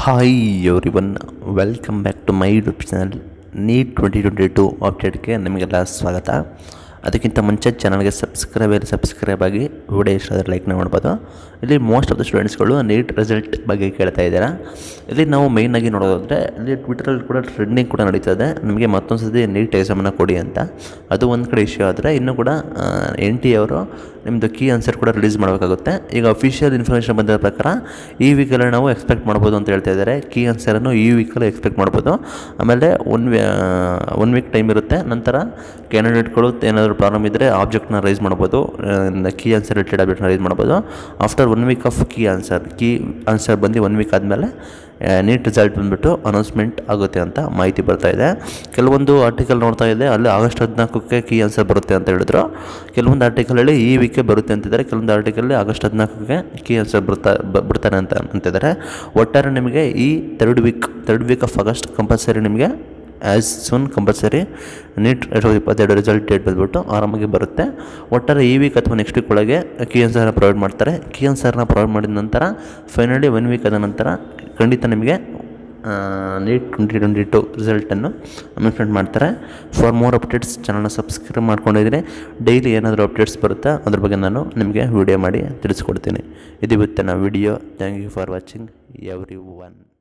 hi everyone welcome back to my YouTube channel NEET twenty twenty two ಅಪ್ಡೇಟ್ಗೆ ನಿಮಗೆಲ್ಲ ಸ್ವಾಗತ ಅದಕ್ಕಿಂತ ಮುಂಚೆ ಚಾನಲ್ಗೆ ಸಬ್ಸ್ಕ್ರೈಬ್ ಆಗಿ ಸಬ್ಸ್ಕ್ರೈಬ್ ಆಗಿ ವಿಡಿಯೋ ಇಷ್ಟ ಆದರೆ ಲೈಕ್ನ ಮಾಡ್ಬೋದು ಇಲ್ಲಿ ಮೋಸ್ಟ್ ಆಫ್ ದ ಸ್ಟೂಡೆಂಟ್ಸ್ಗಳು ನೀಟ್ ರಿಸಲ್ಟ್ ಬಗ್ಗೆ ಕೇಳ್ತಾ ಇದ್ದೀರಾ ಇಲ್ಲಿ ನಾವು ಮೇಯ್ನಾಗಿ ನೋಡೋದಾದರೆ ಇಲ್ಲಿ ಟ್ವಿಟರಲ್ಲಿ ಕೂಡ ಟ್ರೆಂಡಿಂಗ್ ಕೂಡ ನಡೀತದೆ ನಿಮಗೆ ಮತ್ತೊಂದು ಸತಿ ನೀಟ್ ಎಕ್ಸಾಮನ್ನು ಕೊಡಿ ಅಂತ ಅದು ಒಂದು ಕಡೆ ಇಶ್ಯೂ ಆದರೆ ಇನ್ನೂ ಕೂಡ ಎನ್ ಟಿ ಅವರು ನಿಮ್ಮದು ಕೀ ಆನ್ಸರ್ ಕೂಡ ರಿಲೀಸ್ ಮಾಡಬೇಕಾಗುತ್ತೆ ಈಗ ಅಫಿಷಿಯಲ್ ಇನ್ಫಾರ್ಮೇಷನ್ ಬಂದಿರೋ ಪ್ರಕಾರ ಈ ವೀಕಲ್ಲಿ ನಾವು ಎಕ್ಸ್ಪೆಕ್ಟ್ ಮಾಡ್ಬೋದು ಅಂತ ಹೇಳ್ತಾ ಇದ್ದಾರೆ ಕೀ ಆನ್ಸರನ್ನು ಈ ವೀಕಲ್ಲಿ ಎಕ್ಸ್ಪೆಕ್ಟ್ ಮಾಡ್ಬೋದು ಆಮೇಲೆ one we one week time ಇರುತ್ತೆ ನಂತರ ಕ್ಯಾಂಡಿಡೇಟ್ಗಳು ಏನಾದರೂ ಪ್ರಾಬ್ಲಮ್ ಇದ್ದರೆ ಆಬ್ಜೆಕ್ಟ್ನ ರೈಸ್ ಮಾಡ್ಬೋದು ಕೀ ಆನ್ಸರ್ ರಿಲೇಟೆಡ್ ಆಬ್ಜೆಕ್ಟ್ನ ರೈಸ್ ಮಾಡ್ಬೋದು after one week of key answer key answer ಬಂದು ಒನ್ ವೀಕ್ ಆದಮೇಲೆ ನೀಟ್ ರಿಸಲ್ಟ್ ಬಂದುಬಿಟ್ಟು ಅನೌನ್ಸ್ಮೆಂಟ್ ಆಗುತ್ತೆ ಅಂತ ಮಾಹಿತಿ ಬರ್ತಾ ಇದೆ ಕೆಲವೊಂದು ಆರ್ಟಿಕಲ್ ನೋಡ್ತಾ ಇದೆ ಅಲ್ಲಿ ಆಗಸ್ಟ್ ಹದಿನಾಲ್ಕಕ್ಕೆ ಕೀ ಆನ್ಸರ್ ಬರುತ್ತೆ ಅಂತ ಹೇಳಿದ್ರು ಕೆಲವೊಂದು ಆರ್ಟಿಕಲಲ್ಲಿ ಈ ವೀಕೆ ಬರುತ್ತೆ ಅಂತಿದ್ದಾರೆ ಕೆಲವೊಂದು ಆರ್ಟಿಕಲ್ಲಿ ಆಗಸ್ಟ್ ಹದಿನಾಲ್ಕಕ್ಕೆ ಕೀ ಆನ್ಸರ್ ಬರ್ತಾ ಬ- ಬಿಡ್ತಾರೆ ಅಂತ ಅಂತಿದ್ದಾರೆ ಒಟ್ಟಾರೆ ನಿಮಗೆ ಈ third week third week of August compulsory ನಿಮಗೆ ಆ್ಯಸ್ ಸೂನ್ ಕಂಪಲ್ಸರಿ ನೀಟ್ ಎರಡು ಸಾವಿರದ ಇಪ್ಪತ್ತೆರಡು ರಿಸಲ್ಟ್ ಡೇಟ್ ಬಂದುಬಿಟ್ಟು ಆರಾಮಾಗಿ ಬರುತ್ತೆ ಒಟ್ಟಾರೆ ಈ ವೀಕ್ ಅಥವಾ ನೆಕ್ಸ್ಟ್ ವೀಕ್ ಒಳಗೆ ಕೀ ಆನ್ಸರ್ನ ಪ್ರೊವೈಡ್ ಮಾಡ್ತಾರೆ ಕೀ ಆನ್ಸರ್ನ ಪ್ರೊವೈಡ್ ಮಾಡಿದ ನಂತರ ಫೈನಲಿ ಒನ್ ವೀಕ್ ಆದ ನಂತರ ಖಂಡಿತ ನಿಮಗೆ ನೀಟ್ ಟ್ವೆಂಟಿ ಟ್ವೆಂಟಿ ಟು ರಿಸಲ್ಟನ್ನು ಅನೌನ್ಸ್ಮೆಂಟ್ ಮಾಡ್ತಾರೆ ಫಾರ್ ಮೋರ್ ಅಪ್ಡೇಟ್ಸ್ ಚಾನಲ್ನ ಸಬ್ಸ್ಕ್ರೈಬ್ ಮಾಡ್ಕೊಂಡಿದ್ದೀನಿ ಡೈಲಿ ಏನಾದರೂ ಅಪ್ಡೇಟ್ಸ್ ಬರುತ್ತಾ ಅದ್ರ ಬಗ್ಗೆ ನಾನು ನಿಮಗೆ ವಿಡಿಯೋ ಮಾಡಿ ತಿಳಿಸ್ಕೊಡ್ತೀನಿ ಇದು ಇವತ್ತಿನ video thank you for watching every one